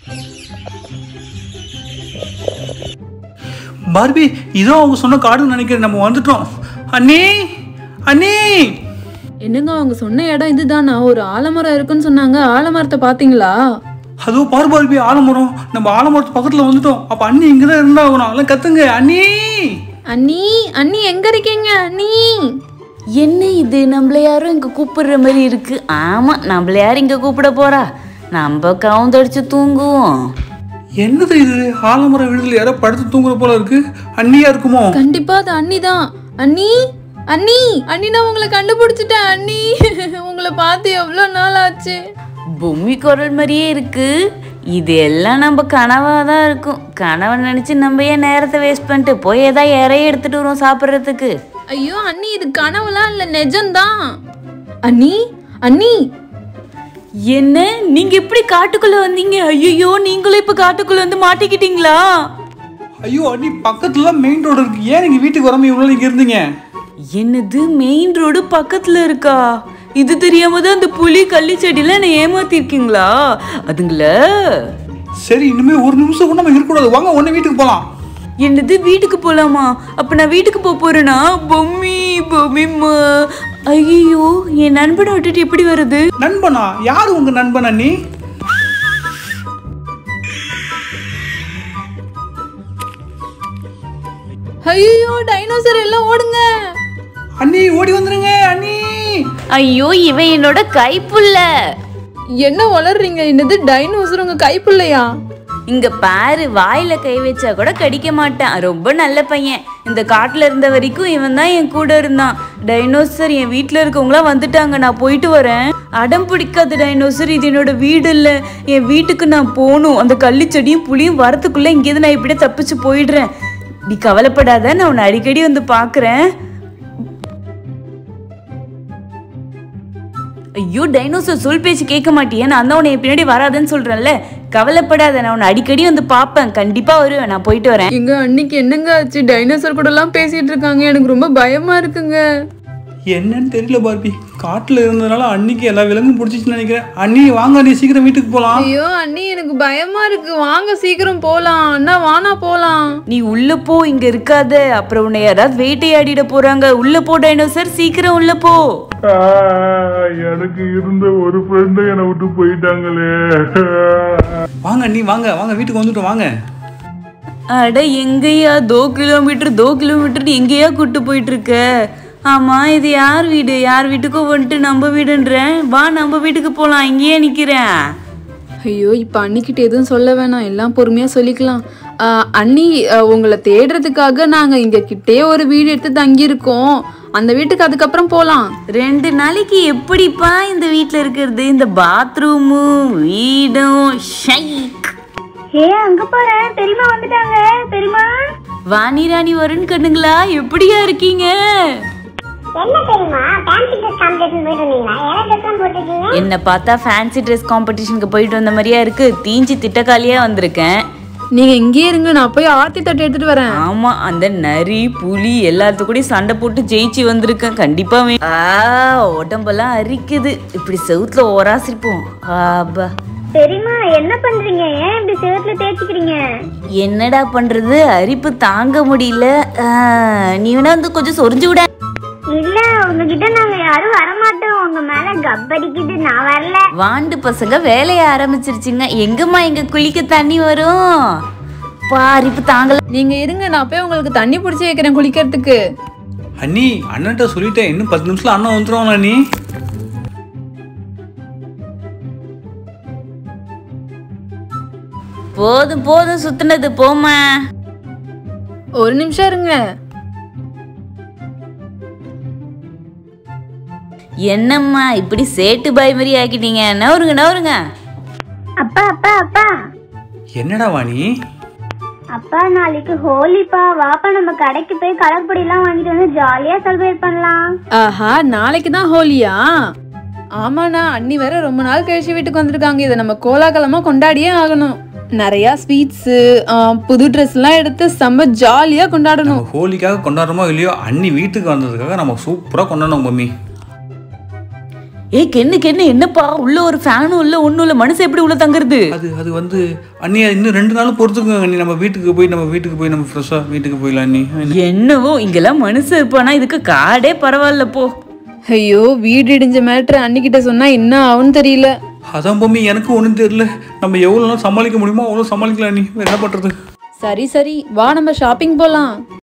Barbie இதோ அவங்க சொன்ன காடுன்னு நினைக்கிறேன் நம்ம வந்துட்டோம் அண்ணி அண்ணி என்னங்க அவங்க சொன்ன இடம் இதுதானா ஒரு ஆலமரம் இருக்குன்னு சொன்னாங்க ஆலமரத்தை பாத்தீங்களா அதோ பாரு பார்பி ஆலமரம் நம்ம ஆலமரத்து பக்கத்துல வந்துட்டோம் அப்ப அண்ணி இங்கதான் இருந்தாகணும் அதெல்லாம் கத்துங்க அண்ணி அண்ணி அண்ணி எங்க இருக்கீங்க அண்ணி என்ன இது நம்மள யாரும் இங்க கூப்பிடுற மாதிரி இருக்கு ஆமா நம்மள யாரும் இங்க கூப்பிட போறா நம்ம கவுந்தடிச்சு தூங்குவோம் என்னது இது ஆலமரம் விடுதல் யாரோ படுத்து தூங்குற போல இருக்கு அண்ணியா இருக்குமோ கண்டிப்பா அது அண்ணி தான் அண்ணி அண்ணி அண்ணி நான் உங்களை கண்டுபிடிச்சிட்டேன் அண்ணி உங்களை பார்த்து எவ்வளோ நாள் ஆச்சு பொம்மி குரல் மாதிரியே இருக்கு இது எல்லாம் நம்ம கனவா தான் இருக்கும் கனவை நினைச்சு நம்ம ஏன் நேரத்தை வேஸ்ட் பண்ணிட்டு போய் ஏதாவது இறைய எடுத்துட்டு வரோம் சாப்பிட்றதுக்கு ஐயோ அண்ணி இது கனவுலாம் இல்லை நிஜம்தான் அண்ணி அண்ணி என்ன நீங்க எப்படி காட்டுக்குள்ள வந்தீங்க ஐயோ நீங்களும் இப்ப காட்டுக்குள்ள வந்து மாட்டிக்கிட்டீங்களா ஐயோ அண்ணி பக்கத்துல மெயின் ரோடு இருக்கு ஏன் நீங்க வீட்டுக்கு வராம இவ்வளவு இங்க இருந்தீங்க என்னது மெயின் ரோடு பக்கத்துல இருக்கா இது தெரியாம தான் அந்த புலி கள்ளி செடியில என்ன ஏமாத்திருக்கீங்களா அதுங்கள சரி இனிமே ஒரு நிமிஷம் கூட நம்ம இருக்கக்கூடாது வாங்க உடனே வீட்டுக்கு போலாம் என்னது வீட்டுக்கு போலாமா அப்ப நான் வீட்டுக்கு போக போறேனா பொம்மி பொம்மிம்மா ஐயோ என் நண்பனை விட்டுட்டு எப்படி வருது நண்பனா யாரு உங்க நண்பன் அண்ணி ஐயோ டைனோசர் எல்லாம் ஓடுங்க அண்ணி ஓடி வந்துருங்க அண்ணி ஐயோ இவன் என்னோட கைப்புள்ள என்ன வளர்றீங்க என்னது டைனோசர் உங்க கைப்புள்ளையா இங்க பாரு வாயில கை வச்சா கூட கடிக்க மாட்டான் ரொம்ப நல்ல பையன் இந்த காட்டுல இருந்த வரைக்கும் இவன் தான் என் கூட இருந்தான் டைனோசர் என் வீட்ல இருக்கவங்களாம் வந்துட்டாங்க நான் போயிட்டு வரேன் அடம் பிடிக்காத டைனோசர் இது என்னோட வீடு இல்ல என் வீட்டுக்கு நான் போகணும் அந்த கள்ளி செடியும் புளியும் வரத்துக்குள்ள இங்கேருந்து நான் இப்படியே தப்பிச்சு போயிடுறேன் நீ கவலைப்படாத நான் உன்னை அடிக்கடி வந்து பாக்குறேன் ஐயோ டைனோசர் சொல் பேச்சு கேட்க மாட்டியே நான் தான் உன்னை என் பின்னாடி வராதுன்னு சொல்றேன்ல கவலைப்படாத நான் உன்னை அடிக்கடி வந்து பார்ப்பேன் கண்டிப்பா வருவேன் நான் போயிட்டு வரேன் எங்க அன்னைக்கு என்னங்க ஆச்சு டைனோசர் கூட எல்லாம் பேசிட்டு இருக்காங்க எனக்கு ரொம்ப பயமா இருக்குங்க என்னன்னு தெரியல பார்பி காட்டுல இருந்ததுனால அன்னிக்கு எல்லா விலங்கும் பிடிச்சிச்சுன்னு நினைக்கிறேன் அண்ணி வாங்க அண்ணி சீக்கிரம் வீட்டுக்கு போலாம் ஐயோ அண்ணி எனக்கு பயமா இருக்கு வாங்க சீக்கிரம் போலாம் அண்ணா வானா போலாம் நீ உள்ள போ இங்க இருக்காத அப்புறம் உன்னை யாராவது வேட்டையாடிட போறாங்க உள்ள போ டைனோசர் சீக்கிரம் உள்ள போ எனக்கு இருந்த ஒரு ஃப்ரெண்டு என்னை விட்டு போயிட்டாங்களே வாங்க அண்ணி வாங்க வாங்க வீட்டுக்கு வந்துட்டோம் வாங்க அட எங்கேயா தோ கிலோமீட்டர் தோ கிலோமீட்டர் எங்கேயா கூட்டு போயிட்டு இருக்க ஆமா இது யார் வீடு யார் வீட்டுக்கோ வந்துட்டு நம்ம வீடுன்றேன் வா நம்ம வீட்டுக்கு போலாம் இங்கேயே நிக்கிறேன் ஐயோ இப்போ அண்ணிக்கிட்ட எதுவும் சொல்ல வேணாம் எல்லாம் பொறுமையாக சொல்லிக்கலாம் ஆ, அண்ணி ஆ, உங்களை தேடுறதுக்காக நாங்கள் இங்கே கிட்டே ஒரு வீடு எடுத்து தங்கியிருக்கோம் அந்த வீட்டுக்கு அதுக்கப்புறம் போகலாம் ரெண்டு நாளைக்கு எப்படிப்பா இந்த வீட்ல இருக்கிறது இந்த பாத்ரூமும் வீடும் ஷைக் ஏ அங்க பாரு பெரியமா வந்துட்டாங்க பெரியமா வாணி ராணி வருண் கண்ணுங்களா எப்படியா இருக்கீங்க என்ன தெரியுமா ஃபேன்சி ட்ரெஸ் காம்படிஷன் போயிட்டு வந்தீங்களா என்ன ட்ரெஸ் போட்டிருக்கீங்க என்ன பார்த்தா ஃபேன்சி ட்ரெஸ் காம்படிஷனுக்கு போயிட்டு வந்த மாதிரியா இருக்கு தீஞ்சி திட்டக்காலியா வந்திருக்கேன் நீங்கள் இங்கேயே இருங்க நான் போய் ஆர்த்தி தட்டு எடுத்துட்டு வரேன் ஆமா அந்த நரி புலி எல்லாத்து கூடயும் சண்டை போட்டு ஜெயிச்சு வந்திருக்கேன் கண்டிப்பா வே- ஆ உடம்பெல்லாம் அரிக்குது இப்படி செவுத்துல ஓராசிருப்போம் ஆபா பெரியமா என்ன பண்றீங்க ஏன் இப்படி செவத்துல தேய்ச்சிக்கிறீங்க என்னடா பண்றது அரிப்பு தாங்க முடியல ஆ, நீ வேணா வந்து கொஞ்சம் சொரிஞ்சு விட இல்ல உங்ககிட்ட நாங்க யாரும் வரமாட்டோம் உங்க மேல கப்படிக்குது நான் வரல வாண்டு பசங்க வேலைய ஆரம்பிச்சிருச்சுங்க எங்கம்மா எங்க குளிக்க தண்ணி வரும் பா அரிப்பு தாங்கல நீங்கள் இருங்க நான் போய் உங்களுக்கு தண்ணி பிடிச்சி வைக்கிறேன் குளிக்கிறதுக்கு அண்ணி அண்ணன்ட்ட சொல்லிட்டேன் இன்னும் பத்து நிமிஷத்துல அண்ணன் வந்துருவாங்க அண்ணி போதும் போதும் சுத்துனது போமா ஒரு நிமிஷம் இருங்க என்னம்மா இப்படி சேட்டு பாய் மாதிரி ஆக்கிட்டீங்க நவருங்க நவருங்க அப்பா அப்பா அப்பா என்னடா வாணி அப்பா நாளைக்கு ஹோலிப்பா வாப்பா நம்ம கடைக்கு போய் கலர் பொடி எல்லாம் வாங்கிட்டு வந்து ஜாலியா செலிப்ரேட் பண்ணலாம் ஆஹா நாளைக்கு தான் ஹோலியா ஆமாண்ணா அண்ணி வேற ரொம்ப நாள் கழிச்சு வீட்டுக்கு வந்திருக்காங்க இதை நம்ம கோலாகலமாக கொண்டாடியே ஆகணும் நிறையா ஸ்வீட்ஸு புது ட்ரெஸ்லாம் எடுத்து செம்ம ஜாலியாக கொண்டாடணும் நம்ம ஹோலிக்காக கொண்டாடுறோமோ இல்லையோ அண்ணி வீட்டுக்கு வந்ததுக்காக நம்ம சூப்பரா கொண்டாடணும் மம்மி ஏ கென்னு கென்னு என்னப்பா உள்ள ஒரு ஃபேனும் இல்ல ஒண்ணும் இல்ல மனுஷன் எப்படி உள்ள தங்குறது அது அது வந்து அண்ணி அது இன்னும் ரெண்டு நாள் பொறுத்துக்குங்க அண்ணி நம்ம வீட்டுக்கு போய் நம்ம வீட்டுக்கு போய் நம்ம ஃப்ரெஷ்ஷாக வீட்டுக்கு போயிடலாம் அண்ணி என்னவோ இங்கெல்லாம் மனுஷன் இருப்பானா இதுக்கு காடே பரவாயில்ல போ ஐயோ வீடு இடிஞ்ச மேட்ரு அன்னிக்கிட்ட சொன்னா என்ன ஆகும்னு தெரியல அதான் பொம்மி எனக்கு ஒன்றும் தெரியல நம்ம எவ்வளோ நாள் சமாளிக்க முடியுமோ அவ்வளோ சமாளிக்கலாம் அண்ணி வேற என்ன பண்ணுறது சரி சரி வா நம்ம ஷாப்பிங் போலாம்